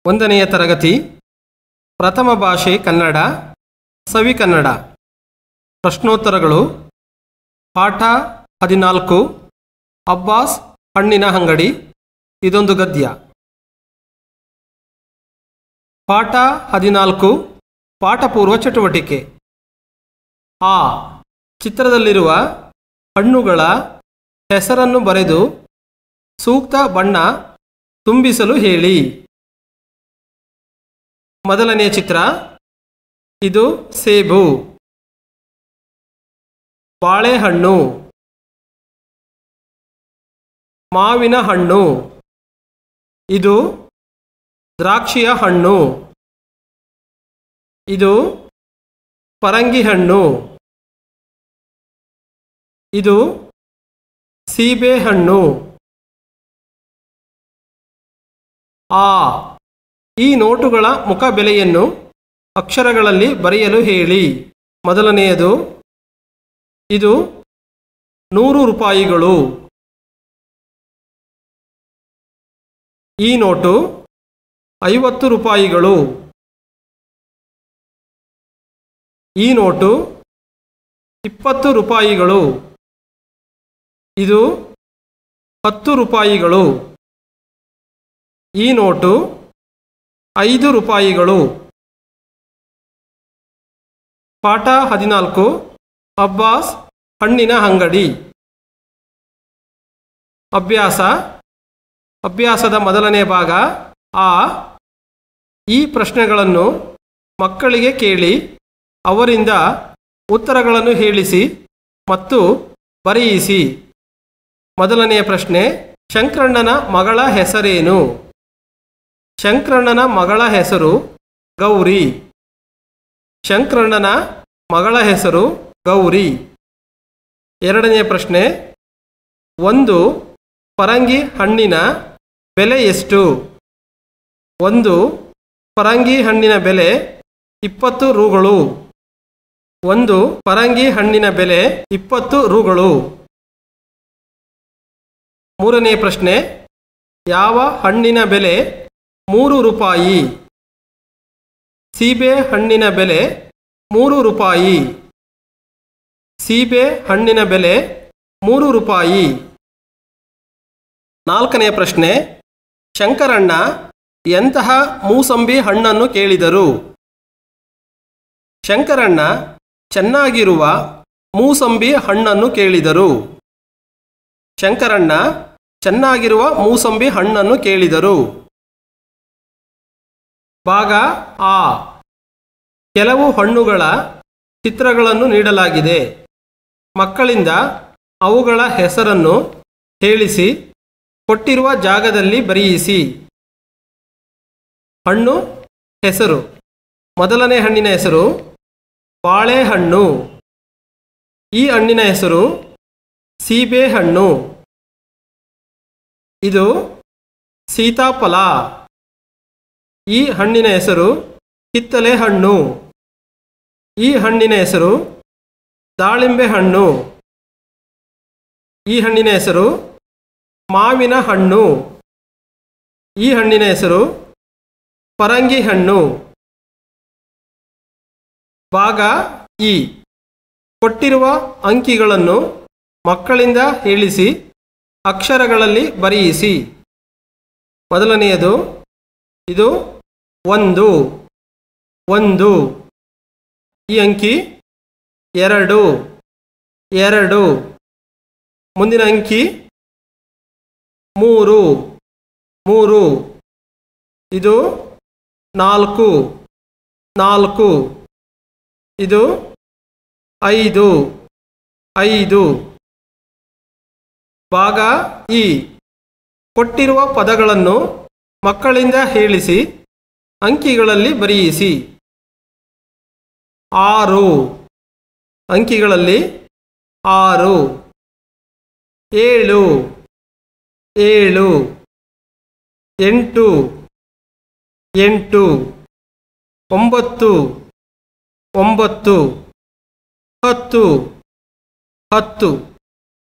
ಒಂದನೆಯ ತರಗತಿ ಪ್ರಥಮ ಭಾಷೆ ಕನ್ನಡ ಸವಿ ಕನ್ನಡ ಪ್ರಶ್ನೋತ್ತರಗಳು ಪಾಠ ಹದಿನಾಲ್ಕು ಅಬ್ಬಾಸ್ ಹಣ್ಣಿನ ಅಂಗಡಿ ಇದೊಂದು ಗದ್ಯ ಪಾಠ ಹದಿನಾಲ್ಕು ಪಾಠಪೂರ್ವ ಚಟುವಟಿಕೆ ಆ ಚಿತ್ರದಲ್ಲಿರುವ ಹಣ್ಣುಗಳ ಹೆಸರನ್ನು ಬರೆದು ಸೂಕ್ತ ಬಣ್ಣ ತುಂಬಿಸಲು ಹೇಳಿ ಮೊದಲನೆಯ ಚಿತ್ರ ಇದು ಸೇಬು ಬಾಳೆಹಣ್ಣು ಮಾವಿನ ಹಣ್ಣು ಇದು ದ್ರಾಕ್ಷಿಯ ಹಣ್ಣು ಇದು ಪರಂಗಿ ಹಣ್ಣು ಇದು ಸೀಬೆ ಹಣ್ಣು ಆ ಈ ನೋಟುಗಳ ಮುಖ ಬೆಲೆಯನ್ನು ಅಕ್ಷರಗಳಲ್ಲಿ ಬರೆಯಲು ಹೇಳಿ ಮೊದಲನೆಯದು ಇದು ನೂರು ರೂಪಾಯಿಗಳು ಈ ನೋಟು ಐವತ್ತು ರೂಪಾಯಿಗಳು ಈ ನೋಟು ಇಪ್ಪತ್ತು ರೂಪಾಯಿಗಳು ಇದು ಹತ್ತು ರೂಪಾಯಿಗಳು ಈ ನೋಟು ಐದು ರೂಪಾಯಿಗಳು ಪಾಠ ಹದಿನಾಲ್ಕು ಅಬ್ಬಾಸ್ ಹಣ್ಣಿನ ಅಂಗಡಿ ಅಭ್ಯಾಸ ಅಭ್ಯಾಸದ ಮೊದಲನೇ ಭಾಗ ಆ ಈ ಪ್ರಶ್ನೆಗಳನ್ನು ಮಕ್ಕಳಿಗೆ ಕೇಳಿ ಅವರಿಂದ ಉತ್ತರಗಳನ್ನು ಹೇಳಿಸಿ ಮತ್ತು ಬರೆಯಿಸಿ ಮೊದಲನೆಯ ಪ್ರಶ್ನೆ ಶಂಕರಣ್ಣನ ಮಗಳ ಹೆಸರೇನು ಶಂಕರಣ್ಣನ ಮಗಳ ಹೆಸರು ಗೌರಿ ಶಂಕರಣ್ಣನ ಮಗಳ ಹೆಸರು ಗೌರಿ ಎರಡನೆಯ ಪ್ರಶ್ನೆ ಒಂದು ಪರಂಗಿ ಹಣ್ಣಿನ ಬೆಲೆ ಎಷ್ಟು ಒಂದು ಪರಂಗಿ ಹಣ್ಣಿನ ಬೆಲೆ ಇಪ್ಪತ್ತು ರೂಗಳು ಒಂದು ಪರಂಗಿ ಹಣ್ಣಿನ ಬೆಲೆ ಇಪ್ಪತ್ತು ರೂಗಳು ಮೂರನೇ ಪ್ರಶ್ನೆ ಯಾವ ಹಣ್ಣಿನ ಬೆಲೆ ಮೂರು ರೂಪಾಯಿ ಸೀಬೆ ಹಣ್ಣಿನ ಬೆಲೆ ಮೂರು ರೂಪಾಯಿ ಸೀಬೆ ಹಣ್ಣಿನ ಬೆಲೆ ಮೂರು ರೂಪಾಯಿ ನಾಲ್ಕನೆಯ ಪ್ರಶ್ನೆ ಶಂಕರಣ್ಣ ಎಂತಹ ಮೂಸಂಬಿ ಹಣ್ಣನ್ನು ಕೇಳಿದರು ಶಂಕರಣ್ಣ ಚೆನ್ನಾಗಿರುವ ಮೂಸಂಬಿ ಹಣ್ಣನ್ನು ಕೇಳಿದರು ಶಂಕರಣ್ಣ ಚೆನ್ನಾಗಿರುವ ಮೂಸಂಬಿ ಹಣ್ಣನ್ನು ಕೇಳಿದರು ಭಾಗ ಆ ಕೆಲವು ಹಣ್ಣುಗಳ ಚಿತ್ರಗಳನ್ನು ನೀಡಲಾಗಿದೆ ಮಕ್ಕಳಿಂದ ಅವುಗಳ ಹೆಸರನ್ನು ಹೇಳಿಸಿ ಕೊಟ್ಟಿರುವ ಜಾಗದಲ್ಲಿ ಬರೆಯಿಸಿ ಹಣ್ಣು ಹೆಸರು ಮೊದಲನೇ ಹಣ್ಣಿನ ಹೆಸರು ಬಾಳೆಹಣ್ಣು ಈ ಹಣ್ಣಿನ ಹೆಸರು ಸೀಬೆಹಣ್ಣು ಇದು ಸೀತಾಫಲ ಈ ಹಣ್ಣಿನ ಹೆಸರು ಕಿತ್ತಲೆ ಹಣ್ಣು ಈ ಹಣ್ಣಿನ ಹೆಸರು ದಾಳಿಂಬೆ ಹಣ್ಣು ಈ ಹಣ್ಣಿನ ಹೆಸರು ಮಾವಿನ ಹಣ್ಣು ಈ ಹಣ್ಣಿನ ಹೆಸರು ಪರಂಗಿ ಹಣ್ಣು ಭಾಗ ಇ ಕೊಟ್ಟಿರುವ ಅಂಕಿಗಳನ್ನು ಮಕ್ಕಳಿಂದ ಹೇಳಿಸಿ ಅಕ್ಷರಗಳಲ್ಲಿ ಬರೆಯಿಸಿ ಮೊದಲನೆಯದು ಇದು ಒಂದು ಒಂದು ಈ ಅಂಕಿ ಎರಡು ಎರಡು ಮುಂದಿನ ಅಂಕಿ ಮೂರು ಮೂರು ಇದು ನಾಲ್ಕು ನಾಲ್ಕು ಇದು ಐದು ಐದು ಭಾಗ ಇ ಕೊಟ್ಟಿರುವ ಪದಗಳನ್ನು ಮಕ್ಕಳಿಂದ ಹೇಳಿಸಿ ಅಂಕಿಗಳಲ್ಲಿ ಬರೆಯಿಸಿ ಆರು ಅಂಕಿಗಳಲ್ಲಿ ಆರು ಏಳು ಏಳು ಎಂಟು ಎಂಟು ಒಂಬತ್ತು ಒಂಬತ್ತು ಹತ್ತು ಹತ್ತು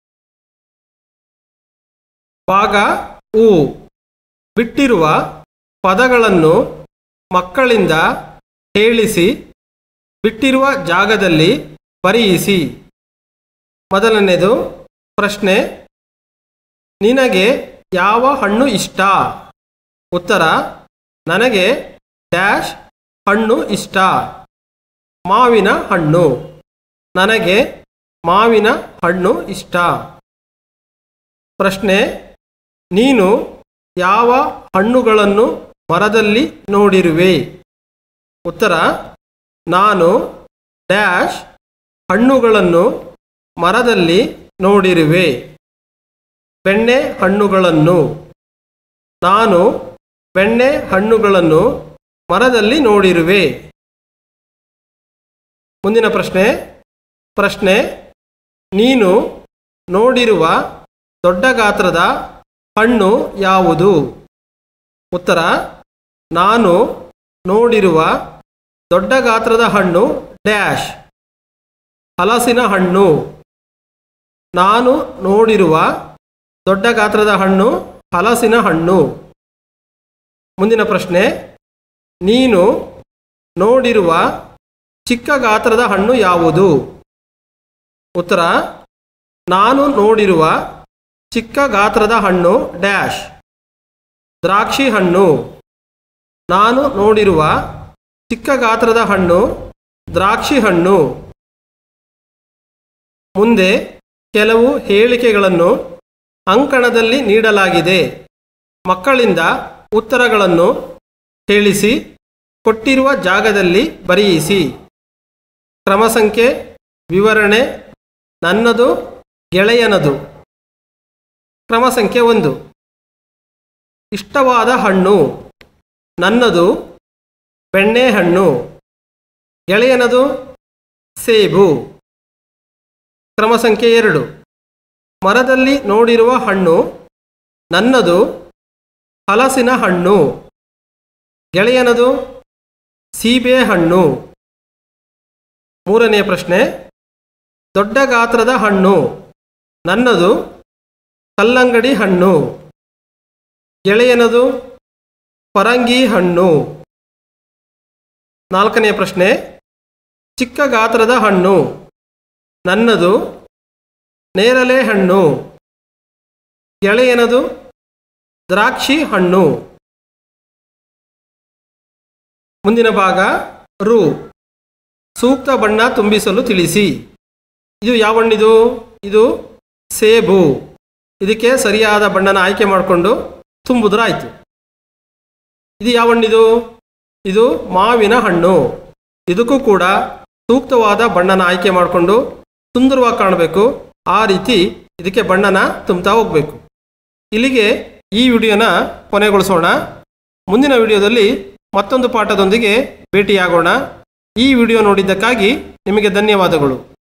ಭಾಗ ಉ ಬಿಟ್ಟಿರುವ ಪದಗಳನ್ನು ಮಕ್ಕಳಿಂದ ಹೇಳಿಸಿ ಬಿಟ್ಟಿರುವ ಜಾಗದಲ್ಲಿ ಬರೆಯಿಸಿ ಮೊದಲನೇದು ಪ್ರಶ್ನೆ ನಿನಗೆ ಯಾವ ಹಣ್ಣು ಇಷ್ಟ ಉತ್ತರ ನನಗೆ ಡ್ಯಾಶ್ ಹಣ್ಣು ಇಷ್ಟ ಮಾವಿನ ಹಣ್ಣು ನನಗೆ ಮಾವಿನ ಹಣ್ಣು ಇಷ್ಟ ಪ್ರಶ್ನೆ ನೀನು ಯಾವ ಹಣ್ಣುಗಳನ್ನು ಮರದಲ್ಲಿ ನೋಡಿರುವೆ ಉತ್ತರ ನಾನು ಡ್ಯಾಶ್ ಹಣ್ಣುಗಳನ್ನು ಮರದಲ್ಲಿ ನೋಡಿರುವೆ ಬೆಣ್ಣೆ ಹಣ್ಣುಗಳನ್ನು ನಾನು ಬೆಣ್ಣೆ ಹಣ್ಣುಗಳನ್ನು ಮರದಲ್ಲಿ ನೋಡಿರುವೆ ಮುಂದಿನ ಪ್ರಶ್ನೆ ಪ್ರಶ್ನೆ ನೀನು ನೋಡಿರುವ ದೊಡ್ಡ ಗಾತ್ರದ ಹಣ್ಣು ಯಾವುದು ಉತ್ತರ ನಾನು ನೋಡಿರುವ ದೊಡ್ಡ ಗಾತ್ರದ ಹಣ್ಣು ಡ್ಯಾಶ್ ಹಲಸಿನ ಹಣ್ಣು ನಾನು ನೋಡಿರುವ ದೊಡ್ಡ ಗಾತ್ರದ ಹಣ್ಣು ಹಲಸಿನ ಹಣ್ಣು ಮುಂದಿನ ಪ್ರಶ್ನೆ ನೀನು ನೋಡಿರುವ ಚಿಕ್ಕ ಗಾತ್ರದ ಹಣ್ಣು ಯಾವುದು ಉತ್ತರ ನಾನು ನೋಡಿರುವ ಚಿಕ್ಕ ಗಾತ್ರದ ಹಣ್ಣು ಡ್ಯಾಶ್ ದ್ರಾಕ್ಷಿ ಹಣ್ಣು ನಾನು ನೋಡಿರುವ ಚಿಕ್ಕ ಗಾತ್ರದ ಹಣ್ಣು ದ್ರಾಕ್ಷಿ ಹಣ್ಣು ಮುಂದೆ ಕೆಲವು ಹೇಳಿಕೆಗಳನ್ನು ಅಂಕಣದಲ್ಲಿ ನೀಡಲಾಗಿದೆ ಮಕ್ಕಳಿಂದ ಉತ್ತರಗಳನ್ನು ಹೇಳಿಸಿ ಕೊಟ್ಟಿರುವ ಜಾಗದಲ್ಲಿ ಬರೆಯಿಸಿ ಕ್ರಮ ಸಂಖ್ಯೆ ವಿವರಣೆ ನನ್ನದು ಗೆಳೆಯನದು ಕ್ರಮ ಸಂಖ್ಯೆ ಒಂದು ಇಷ್ಟವಾದ ಹಣ್ಣು ನನ್ನದು ಬೆಣ್ಣೆಹಣ್ಣು ಗೆಳೆಯನದು ಸೇಬು ಕ್ರಮ ಸಂಖ್ಯೆ ಎರಡು ಮರದಲ್ಲಿ ನೋಡಿರುವ ಹಣ್ಣು ನನ್ನದು ಹಲಸಿನ ಹಣ್ಣು ಗೆಳೆಯನದು ಸೀಬೆ ಹಣ್ಣು ಮೂರನೆಯ ಪ್ರಶ್ನೆ ದೊಡ್ಡ ಗಾತ್ರದ ಹಣ್ಣು ನನ್ನದು ಕಲ್ಲಂಗಡಿ ಹಣ್ಣು ಗೆಳೆಯನದು ಪರಂಗಿ ಹಣ್ಣು ನಾಲ್ಕನೆಯ ಪ್ರಶ್ನೆ ಚಿಕ್ಕ ಗಾತ್ರದ ಹಣ್ಣು ನನ್ನದು ನೇರಳೆ ಹಣ್ಣು ಗೆಳೆಯನದು ದ್ರಾಕ್ಷಿ ಹಣ್ಣು ಮುಂದಿನ ಭಾಗ ರು ಸೂಕ್ತ ಬಣ್ಣ ತುಂಬಿಸಲು ತಿಳಿಸಿ ಇದು ಯಾವ ಹಣ್ಣಿದು ಇದು ಸೇಬು ಇದಕ್ಕೆ ಸರಿಯಾದ ಬಣ್ಣನ ಆಯ್ಕೆ ಮಾಡಿಕೊಂಡು ತುಂಬುದ್ರಾಯ್ತು ಇದು ಯಾವ ಹಣ್ಣಿದು ಇದು ಮಾವಿನ ಹಣ್ಣು ಇದಕ್ಕೂ ಕೂಡ ಸೂಕ್ತವಾದ ಬಣ್ಣನ ಆಯ್ಕೆ ಮಾಡಿಕೊಂಡು ಸುಂದರವಾಗಿ ಕಾಣಬೇಕು ಆ ರೀತಿ ಇದಕ್ಕೆ ಬಣ್ಣನ ತುಂಬ್ತಾ ಹೋಗಬೇಕು ಇಲ್ಲಿಗೆ ಈ ವಿಡಿಯೋನ ಕೊನೆಗೊಳಿಸೋಣ ಮುಂದಿನ ವಿಡಿಯೋದಲ್ಲಿ ಮತ್ತೊಂದು ಪಾಠದೊಂದಿಗೆ ಭೇಟಿಯಾಗೋಣ ಈ ವಿಡಿಯೋ ನೋಡಿದ್ದಕ್ಕಾಗಿ ನಿಮಗೆ ಧನ್ಯವಾದಗಳು